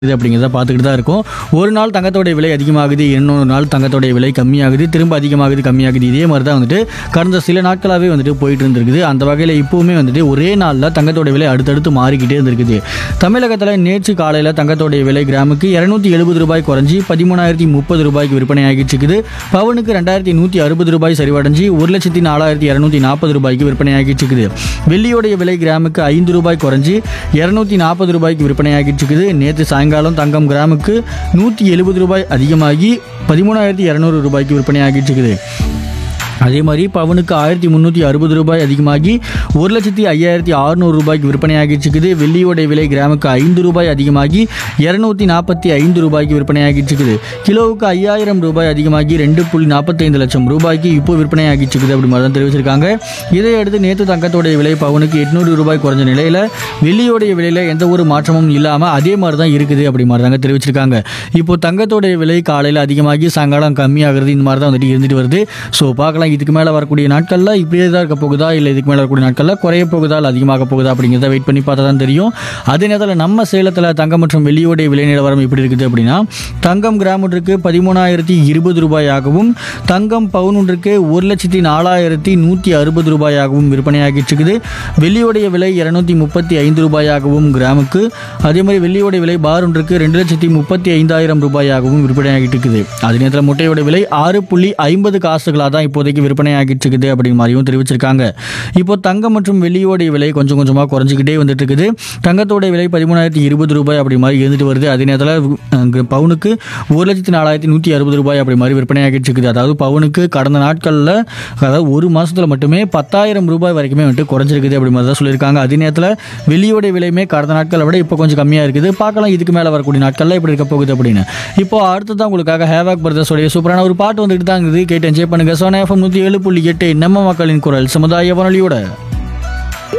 இது அப்படிங்கிறத பார்த்துக்கிட்டு தான் இருக்கும் ஒரு நாள் தங்கத்தோடைய விலை அதிகமாகுது இன்னொரு நாள் தங்கத்தோடைய விலை கம்மியாகுது திரும்ப அதிகமாகுது கம்மியாகுது இதே மாதிரி தான் வந்துட்டு கடந்த சில நாட்களாகவே வந்துட்டு போயிட்டு இருந்திருக்குது அந்த வகையில் இப்போவுமே வந்துட்டு ஒரே நாளில் தங்கத்தோடைய விலை அடுத்தடுத்து மாறிக்கிட்டே இருந்திருக்குது தமிழகத்தில் நேற்று காலையில் தங்கத்தோடைய விலை கிராமுக்கு இரநூத்தி எழுபது ரூபாய் குறைஞ்சி பதிமூணாயிரத்தி முப்பது ரூபாய்க்கு விற்பனை ஆகிட்டு இருக்குது பவுனுக்கு ரெண்டாயிரத்தி நூற்றி அறுபது ரூபாய் சரிவடைஞ்சு ஒரு லட்சத்தி நாலாயிரத்தி இரநூத்தி நாற்பது ரூபாய்க்கு விற்பனை ஆகிட்டு இருக்குது வெள்ளியோடைய விலை கிராமுக்கு ஐந்து ரூபாய் குறைஞ்சி இரநூத்தி நாற்பது ரூபாய்க்கு விற்பனை ஆகிட்டு இருக்குது நேற்று சாயங்காலம் தங்கம் கிராமுக்கு நூற்றி எழுபது ரூபாய் அதிகமாகி பதிமூணாயிரத்தி இரநூறு ரூபாய்க்கு விற்பனை ஆகிட்டு இருக்குது அதே மாதிரி பவுனுக்கு ஆயிரத்தி முந்நூற்றி அறுபது ரூபாய் அதிகமாகி ஒரு லட்சத்தி ஐயாயிரத்தி அறுநூறு ரூபாய்க்கு விற்பனை ஆகிட்டு இருக்குது வெள்ளியோடைய விலை கிராமுக்கு ஐந்து ரூபாய் அதிகமாகி இரநூத்தி நாற்பத்தி ஐந்து ரூபாய்க்கு விற்பனை ஆகிட்டு இருக்குது கிலோவுக்கு ஐயாயிரம் ரூபாய் அதிகமாகி ரெண்டு புள்ளி நாற்பத்தைந்து லட்சம் ரூபாய்க்கு இப்போ விற்பனை ஆகிட்டு இருக்குது அப்படி மாதிரி தான் தெரிவிச்சிருக்காங்க இதையடுத்து நேற்று தங்கத்தோடைய விலை பவுனுக்கு எட்நூறு ரூபாய் குறைஞ்ச நிலையில் வெள்ளியோடைய விலையில் எந்த ஒரு மாற்றமும் இல்லாமல் அதே மாதிரி தான் இருக்குது அப்படி மாதிரி தாங்க தெரிவிச்சிருக்காங்க இப்போ தங்கத்தோடைய விலை காலையில் அதிகமாகி சாயங்காலம் கம்மியாகிறது இந்த மாதிரி தான் வந்துட்டு இருந்துட்டு வருது ஸோ பார்க்கலாம் இதுக்கு மேலே வரக்கூடிய நாட்களில் இப்படியே தான் இருக்க போகுதா இல்லை இதுக்கு மேலே வரக்கூடிய நாட்களில் குறைய போகுதா இல்லை அதிகமாக போகுதா அப்படிங்கிறத வெயிட் பண்ணி பார்த்தா தான் தெரியும் அதே நேரத்தில் நம்ம சேலத்தில் தங்கம் மற்றும் வெள்ளியோடைய விலை நிலவரம் எப்படி இருக்குது அப்படின்னா தங்கம் கிராம் ஒன்றுக்கு பதிமூணாயிரத்தி இருபது ரூபாயாகவும் தங்கம் பவுன் ஒன்றுக்கு ஒரு லட்சத்தி நாலாயிரத்தி நூற்றி அறுபது ரூபாயாகவும் விற்பனையாகிட்டு இருக்குது வெள்ளியோடைய விலை இரநூத்தி முப்பத்தி ஐந்து ரூபாயாகவும் கிராமுக்கு அதே மாதிரி வெள்ளியோடைய விலை பார் ஒன்றுக்கு ரெண்டு லட்சத்தி முப்பத்தி ஐந்தாயிரம் ரூபாயாகவும் விற்பனையாகிட்டு இருக்குது அதே நேரத்தில் முட்டையோட விலை ஆறு புள்ளி ஐம்பது காசுகளாக தான் இப்போதைக்கு விற்பனையாகிட்டு இருக்குது அப்படிங்கிற மாதிரியும் தெரிவிச்சிருக்காங்க இப்போ தங்கம் மற்றும் வெள்ளியோடைய விலை கொஞ்சம் கொஞ்சமாக குறைஞ்சிக்கிட்டே வந்துட்டு இருக்குது தங்கத்தோட விலை பதிமூணாயிரத்தி இருபது ரூபாய் அப்படி மாதிரி இருந்துட்டு வருது அதே நேரத்தில் அஹ், பவுனுக்கு ஒரு லட்சத்தி நாலாயிரத்தி நூற்றி அறுபது ரூபாய் அப்படி மாதிரி விற்பனையாகிட்டு இருக்குது அதாவது பவுனுக்கு கடந்த நாட்களில் அதாவது ஒரு மாசத்துல மட்டுமே பத்தாயிரம் ரூபாய் வரைக்குமே வந்துட்டு குறைஞ்சிருக்குது அப்படி மாதிரி தான் சொல்லியிருக்காங்க அதே நேரத்தில் வெள்ளியோடைய விலையுமே கடந்த நாட்களை விட இப்போ கொஞ்சம் கம்மியாக இருக்குது பார்க்கலாம் இதுக்கு மேலே வரக்கூடிய நாட்களில் இப்படி இருக்க போகுது அப்படின்னு இப்போ அடுத்ததான் உங்களுக்காக ஹேவாக் பிரதர்ஸோடைய சூப்பரான ஒரு பாட்டு வந்துட்டு தான் இருக்குது கேட்டு என்ஜாய் பண்ணுங்க சோனா எஃப்எம் நூற்றி ஏழு புள்ளி எட்டு நம்ம மக்களின் குரல் சமுதாய வானொலியோட